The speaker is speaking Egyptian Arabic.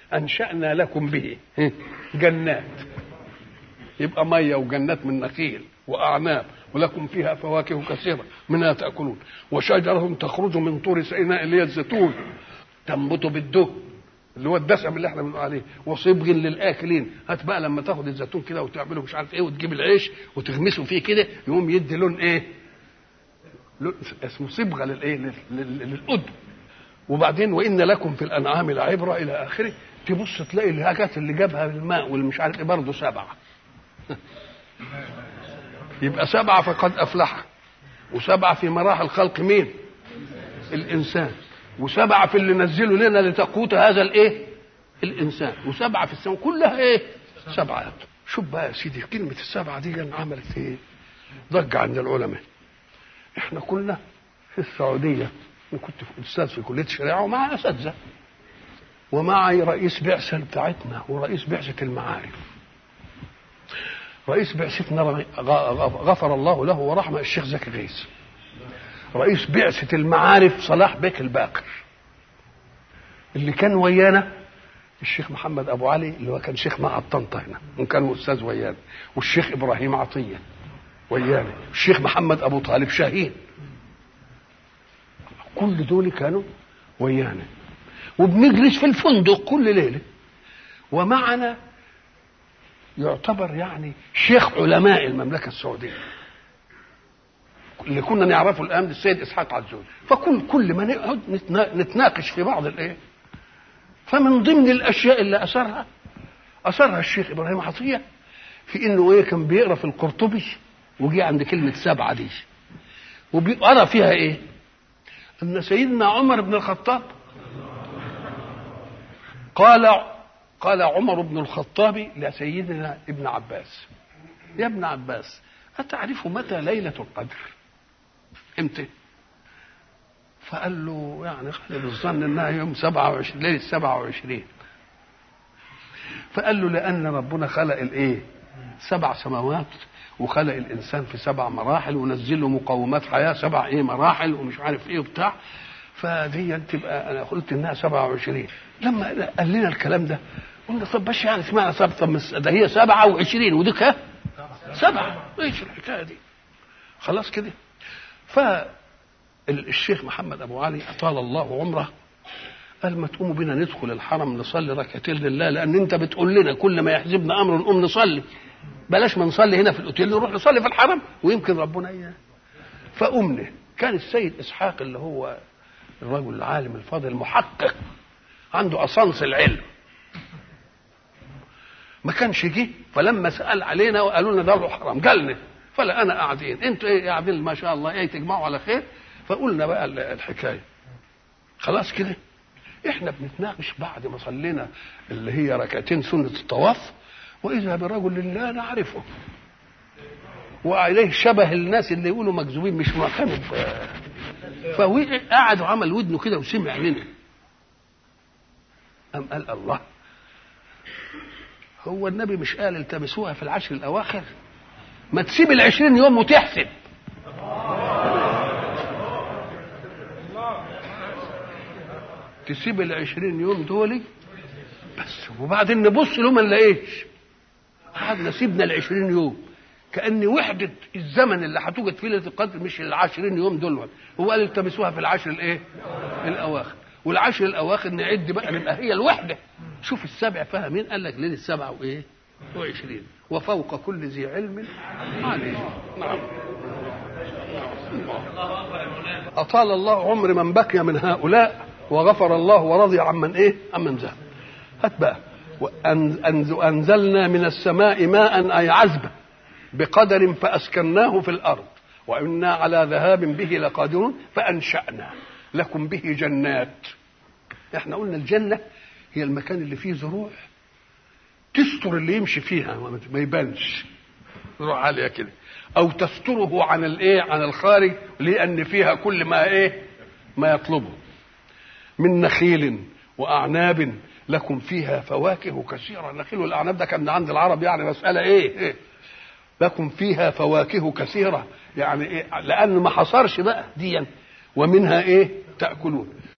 انشانا لكم به جنات يبقى ميه وجنات من نخيل واعناب ولكم فيها فواكه كثيره منها تاكلون وشجره تخرج من طور سيناء اللي هي الزيتون تنبت بالدهن اللي هو الدسم اللي احنا بنقول عليه وصبغ للاكلين هات بقى لما تاخد الزيتون كده وتعمله مش عارف ايه وتجيب العيش وتغمسه فيه كده يقوم يدي لون ايه لون اسمه صبغه للايه لل- لل- للقدم وبعدين وان لكم في الانعام لعبره الى اخره تبص تلاقي الحاجات اللي جابها الماء واللي مش عارف ايه برضه سبعه يبقى سبعه فقد افلح وسبعه في مراحل خلق مين؟ الانسان وسبعه في اللي نزلوا لنا لتقوت هذا الايه؟ الانسان وسبعه في السماء كلها ايه؟ سبعات شوف بقى يا سيدي كلمه السبعه دي عملت ايه؟ ضجه عند العلماء احنا كنا في السعوديه انا كنت في استاذ في كليه الشريعه ومع اساتذه ومعي رئيس بعثه بتاعتنا ورئيس بعثه المعارف رئيس بعثتنا غ- غفر الله له ورحمه الشيخ زكي غيث رئيس بعثه المعارف صلاح بك الباقر اللي كان ويانا الشيخ محمد ابو علي اللي هو كان شيخ مع طنطا هنا وكان استاذ ويانا والشيخ ابراهيم عطيه ويانا الشيخ محمد ابو طالب شاهين كل دول كانوا ويانا وبنجلس في الفندق كل ليله ومعنا يعتبر يعني شيخ علماء المملكه السعوديه اللي كنا نعرفه الان السيد اسحاق عزوز فكل كل ما نقعد نتنا- نتناقش في بعض الايه فمن ضمن الاشياء اللي اثرها اثرها الشيخ ابراهيم عطيه في انه ايه كان بيقرا في القرطبي وجي عند كلمه سبعه دي وبيقرا فيها ايه ان سيدنا عمر بن الخطاب قال قال عمر بن الخطاب لسيدنا ابن عباس يا ابن عباس أتعرف متى ليلة القدر امتى فقال له يعني خلي بالظن انها يوم 27 ليله 27 فقال له لان ربنا خلق الايه سبع سماوات وخلق الانسان في سبع مراحل ونزل له مقومات حياه سبع ايه مراحل ومش عارف ايه وبتاع فدي تبقى انا قلت انها 27 لما قال لنا الكلام ده قلنا طب باش يعني اسمعنا طب طب ده هي 27 ودي كام؟ سبعه ايش الحكايه دي؟ خلاص كده فالشيخ محمد ابو علي اطال الله عمره قال ما تقوموا بينا ندخل الحرم نصلي ركعتين لله لان انت بتقول لنا كل ما يحزبنا امر نقوم نصلي بلاش ما نصلي هنا في الاوتيل نروح نصلي في الحرم ويمكن ربنا اياه فقمنا كان السيد اسحاق اللي هو الرجل العالم الفاضل المحقق عنده اصانس العلم ما كانش جه فلما سال علينا وقالوا لنا ده حرام قالنا فلا انا قاعدين انتوا ايه قاعدين ما شاء الله ايه تجمعوا على خير فقلنا بقى الحكايه خلاص كده احنا بنتناقش بعد ما صلينا اللي هي ركعتين سنه الطواف واذا برجل لا نعرفه وعليه شبه الناس اللي يقولوا مكذوبين مش معتمد فقعد وعمل ودنه كده وسمع منه أم قال الله هو النبي مش قال التمسوها في العشر الأواخر ما تسيب العشرين يوم وتحسب تسيب العشرين يوم دولي بس وبعدين نبص له ما نلاقيش قعدنا سيبنا العشرين يوم كأن وحدة الزمن اللي هتوجد فيه ليلة القدر مش العشرين يوم دول هو قال التمسوها في العشر الايه؟ الأواخر والعشر الأواخر نعد بقى نبقى هي الوحدة شوف السبع فيها مين قال لك ليلة سبعة وإيه؟ وعشرين وفوق كل ذي علم عليم نعم أطال الله عمر من بقي من هؤلاء وغفر الله ورضي عمن إيه؟ عمن ذهب هات بقى وأنزلنا من السماء ماء أي عذبا بقدر فأسكناه في الأرض وإنا على ذهاب به لقادرون فأنشأنا لكم به جنات احنا قلنا الجنة هي المكان اللي فيه زروع تستر اللي يمشي فيها ما يبانش زروع عالية كده أو تستره عن الإيه عن الخارج لأن فيها كل ما إيه ما يطلبه من نخيل وأعناب لكم فيها فواكه كثيرة النخيل والأعناب ده كان عند العرب يعني مسألة إيه, إيه لكم فيها فواكه كثيرة يعني إيه لأن ما حصرش بقى ديا ومنها إيه تأكلون